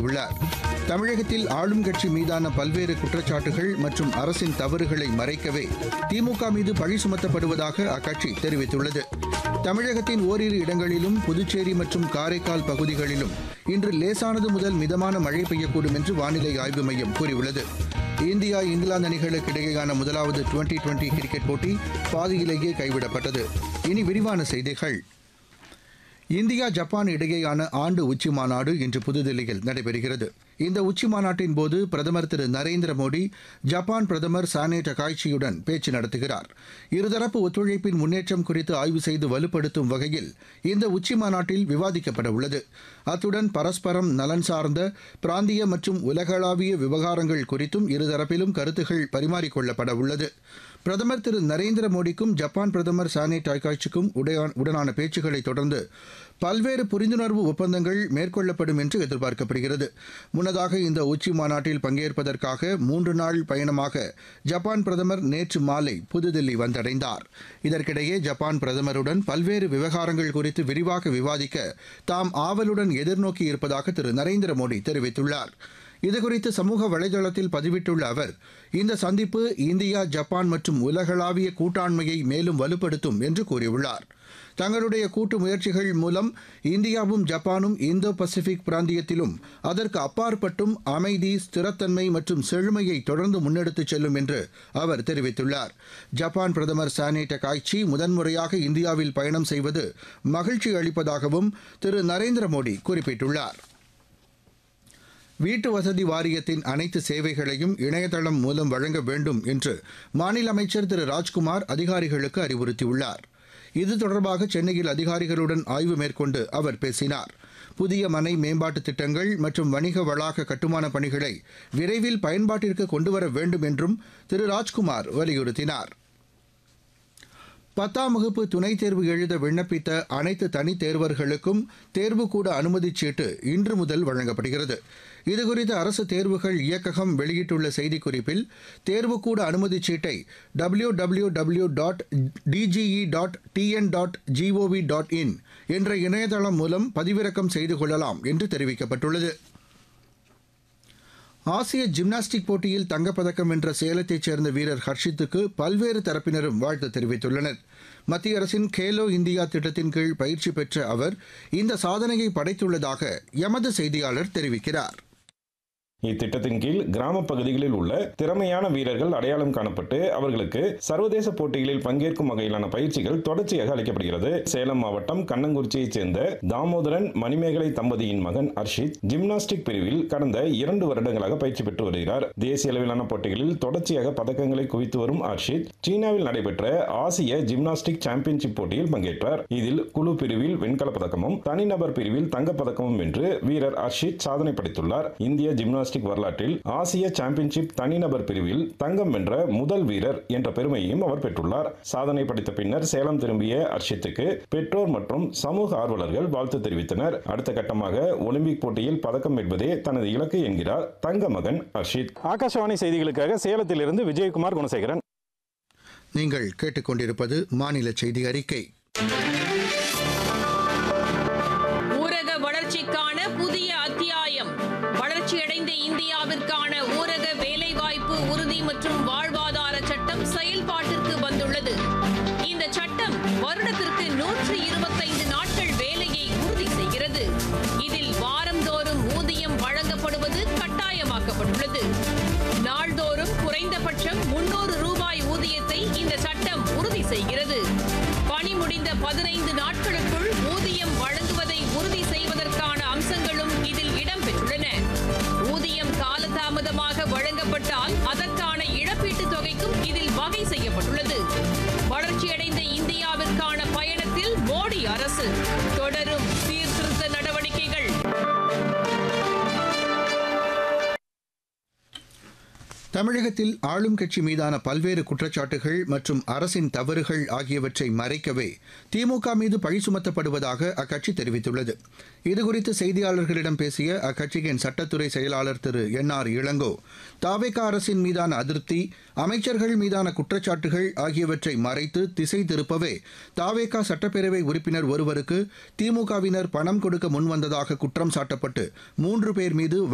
கூறியுள்ளார் தமிழகத்தில் ஆளும் கட்சி மீதான பல்வேறு குற்றச்சாட்டுகள் மற்றும் அரசின் தவறுகளை மறைக்கவே திமுக மீது பழி சுமத்தப்படுவதாக அக்கட்சி தெரிவித்துள்ளது தமிழகத்தின் ஓரிரு இடங்களிலும் புதுச்சேரி மற்றும் காரைக்கால் பகுதிகளிலும் இன்று லேசானது முதல் மிதமான மழை பெய்யக்கூடும் என்று வானிலை ஆய்வு மையம் கூறியுள்ளது இந்தியா இங்கிலாந்து அணிகளுக்கு இடையேயான முதலாவது டுவெண்டி டுவெண்டி கிரிக்கெட் போட்டி பாதியிலேயே கைவிடப்பட்டது இனி விரிவான செய்திகள் இந்தியா ஜப்பான் இடையேயான ஆண்டு உச்சி மாநாடு இன்று புதுதில்லியில் நடைபெறுகிறது இந்த உச்சி மாநாட்டின் போது பிரதமர் திரு நரேந்திர மோடி ஜப்பான் பிரதமர் சானே டகாய்ச்சியுடன் பேச்சு நடத்துகிறார் இருதரப்பு ஒத்துழைப்பின் முன்னேற்றம் குறித்து ஆய்வு செய்து வலுப்படுத்தும் வகையில் இந்த உச்சி மாநாட்டில் விவாதிக்கப்பட உள்ளது அத்துடன் பரஸ்பரம் நலன் சார்ந்த பிராந்திய மற்றும் உலகளாவிய விவகாரங்கள் குறித்தும் இருதரப்பிலும் கருத்துகள் பரிமாறிக்கொள்ளப்பட உள்ளது பிரதமர் திரு நரேந்திர மோடிக்கும் ஜப்பான் பிரதமர் சானே டாய்காய்ச்சிக்கும் உடனான பேச்சுக்களை தொடர்ந்து பல்வேறு புரிந்துணர்வு ஒப்பந்தங்கள் மேற்கொள்ளப்படும் என்று எதிர்பார்க்கப்படுகிறது முன்னதாக இந்த உச்சி மாநாட்டில் பங்கேற்பதற்காக மூன்று நாள் பயணமாக ஜப்பான் பிரதமர் நேற்று மாலை புதுதில்லி வந்தடைந்தார் இதற்கிடையே ஜப்பான் பிரதமருடன் பல்வேறு விவகாரங்கள் குறித்து விரிவாக விவாதிக்க தாம் ஆவலுடன் எதிர்நோக்கி இருப்பதாக திரு நரேந்திர மோடி தெரிவித்துள்ளார் இதுகுறித்து சமூக வலைதளத்தில் பதிவிட்டுள்ள அவர் இந்த சந்திப்பு இந்தியா ஜப்பான் மற்றும் உலகளாவிய கூட்டாண்மையை மேலும் வலுப்படுத்தும் என்று கூறியுள்ளார் தங்களுடைய கூட்டு முயற்சிகள் மூலம் இந்தியாவும் ஜப்பானும் இந்தோ பசிபிக் பிராந்தியத்திலும் அதற்கு அப்பாற்பட்டும் அமைதி ஸ்திரத்தன்மை மற்றும் செழுமையை தொடர்ந்து முன்னெடுத்துச் செல்லும் என்று அவர் தெரிவித்துள்ளார் ஜப்பான் பிரதமர் சானே டகாய்ச்சி முதன்முறையாக இந்தியாவில் பயணம் செய்வது மகிழ்ச்சி அளிப்பதாகவும் திரு நரேந்திர மோடி குறிப்பிட்டுள்ளார் வீட்டு வசதி வாரியத்தின் அனைத்து சேவைகளையும் இணையதளம் மூலம் வழங்க வேண்டும் என்று மாநில அமைச்சர் திரு ராஜ்குமார் அதிகாரிகளுக்கு அறிவுறுத்தியுள்ளார் இது தொடர்பாக சென்னையில் அதிகாரிகளுடன் ஆய்வு மேற்கொண்டு அவர் பேசினார் புதிய மனை மேம்பாட்டு திட்டங்கள் மற்றும் வணிக வளாக கட்டுமான பணிகளை விரைவில் பயன்பாட்டிற்கு கொண்டுவர வேண்டும் என்றும் திரு ராஜ்குமார் வலியுறுத்தினார் பத்தாம் வகுப்பு துணைத் தேர்வு எழுத விண்ணப்பித்த அனைத்து தனித் தேர்வர்களுக்கும் தேர்வுக்கூட அனுமதிச் சீட்டு இன்று முதல் வழங்கப்படுகிறது இதுகுறித்து அரசு தேர்வுகள் இயக்ககம் வெளியிட்டுள்ள செய்திக்குறிப்பில் தேர்வுக்கூட அனுமதிச் சீட்டை W W W dot DGE dot TN dot GOV dot in என்ற இணையதளம் மூலம் பதிவிறக்கம் செய்து கொள்ளலாம் என்று தெரிவிக்கப்பட்டுள்ளது ஆசிய ஜிம்னாஸ்டிக் போட்டியில் தங்கப்பதக்கம் வென்ற சேலத்தைச் சேர்ந்த வீரர் ஹர்ஷித்துக்கு பல்வேறு தரப்பினரும் வாழ்த்து தெரிவித்துள்ளனர் மத்திய அரசின் கேலோ இந்தியா திட்டத்தின் கீழ் பயிற்சி பெற்ற அவர் இந்த சாதனையை படைத்துள்ளதாக எமது செய்தியாளர் தெரிவிக்கிறார் இத்திட்டத்தின் கீழ் கிராம பகுதிகளில் உள்ள திறமையான வீரர்கள் அடையாளம் காணப்பட்டு அவர்களுக்கு சர்வதேச போட்டிகளில் பங்கேற்கும் வகையிலான பயிற்சிகள் தொடர்ச்சியாக அளிக்கப்படுகிறது சேலம் மாவட்டம் கண்ணங்குறிச்சியைச் சேர்ந்த தாமோதரன் மணிமேகலை தம்பதியின் மகன் அர்ஷித் ஜிம்னாஸ்டிக் பிரிவில் கடந்த இரண்டு வருடங்களாக பயிற்சி பெற்று வருகிறார் தேசிய அளவிலான போட்டிகளில் தொடர்ச்சியாக பதக்கங்களை குவித்து வரும் அர்ஷித் சீனாவில் நடைபெற்ற ஆசிய ஜிம்னாஸ்டிக் சாம்பியன்ஷிப் போட்டியில் பங்கேற்றார் இதில் குழு பிரிவில் வெண்கலப் பதக்கமும் தனிநபர் பிரிவில் தங்கப்பதக்கமும் வென்று வீரர் அர்ஷித் சாதனை படைத்துள்ளார் இந்திய ஜிம்னாஸ்டிக் ஜிம்னாஸ்டிக் வரலாற்றில் ஆசிய சாம்பியன்ஷிப் தனிநபர் பிரிவில் தங்கம் வென்ற முதல் வீரர் என்ற பெருமையையும் அவர் பெற்றுள்ளார் சாதனை படைத்த பின்னர் சேலம் திரும்பிய அர்ஷித்துக்கு பெற்றோர் மற்றும் சமூக ஆர்வலர்கள் வாழ்த்து தெரிவித்தனர் அடுத்த கட்டமாக ஒலிம்பிக் போட்டியில் பதக்கம் வெல்வதே தனது இலக்கு என்கிறார் தங்க மகன் அர்ஷித் ஆகாஷவாணி செய்திகளுக்காக சேலத்திலிருந்து விஜயகுமார் குணசேகரன் நீங்கள் கேட்டுக்கொண்டிருப்பது மாநில செய்தி அறிக்கை ஊரக வளர்ச்சிக்கான புதிய அத்தியாயம் வளர்ச்சியடைந்த இந்தியாவிற்கான ஊரக வேலைவாய்ப்பு உறுதி மற்றும் வாழ்வாதார சட்டம் செயல்பாட்டிற்கு வந்துள்ளது இந்த சட்டம் வருடத்திற்கு நூற்று இருபத்தைந்து நாட்கள் வேலையை உறுதி செய்கிறது இதில் வாரந்தோறும் ஊதியம் வழங்கப்படுவது கட்டாயமாக்கப்பட்டுள்ளது நாள்தோறும் குறைந்தபட்சம் முன்னூறு ரூபாய் ஊதியத்தை இந்த சட்டம் உறுதி செய்கிறது பணி முடிந்த பதினைந்து நாட்களுக்குள் ஊதியம் வழங்குவதை உறுதி செய்வதற்கான அம்சங்களும் இதில் இடம்பெற்றுள்ளன ஊதியம் காலதாமதமாக வழங்கப்பட்டால் அதற்கான இழப்பீட்டுத் தொகைக்கும் இதில் வகை செய்யப்பட்டுள்ளது வளர்ச்சியடைந்த இந்தியாவிற்கான பயணத்தில் மோடி அரசு தொடரும் சீர்திருத்த நடவடிக்கைகள் தமிழகத்தில் ஆளும் கட்சி மீதான பல்வேறு குற்றச்சாட்டுகள் மற்றும் அரசின் தவறுகள் ஆகியவற்றை மறைக்கவே திமுக மீது பழி சுமத்தப்படுவதாக அக்கட்சி தெரிவித்துள்ளது இதுகுறித்து செய்தியாளர்களிடம் பேசிய அக்கட்சியின் சட்டத்துறை செயலாளர் திரு என் ஆர் இளங்கோ தாவேக அரசின் மீதான அதிருப்தி அமைச்சர்கள் மீதான குற்றச்சாட்டுகள் ஆகியவற்றை மறைத்து திசை திருப்பவே தாவேகா சட்டப்பேரவை உறுப்பினர் ஒருவருக்கு திமுகவினர் பணம் கொடுக்க முன்வந்ததாக குற்றம் சாட்டப்பட்டு மூன்று பேர் மீது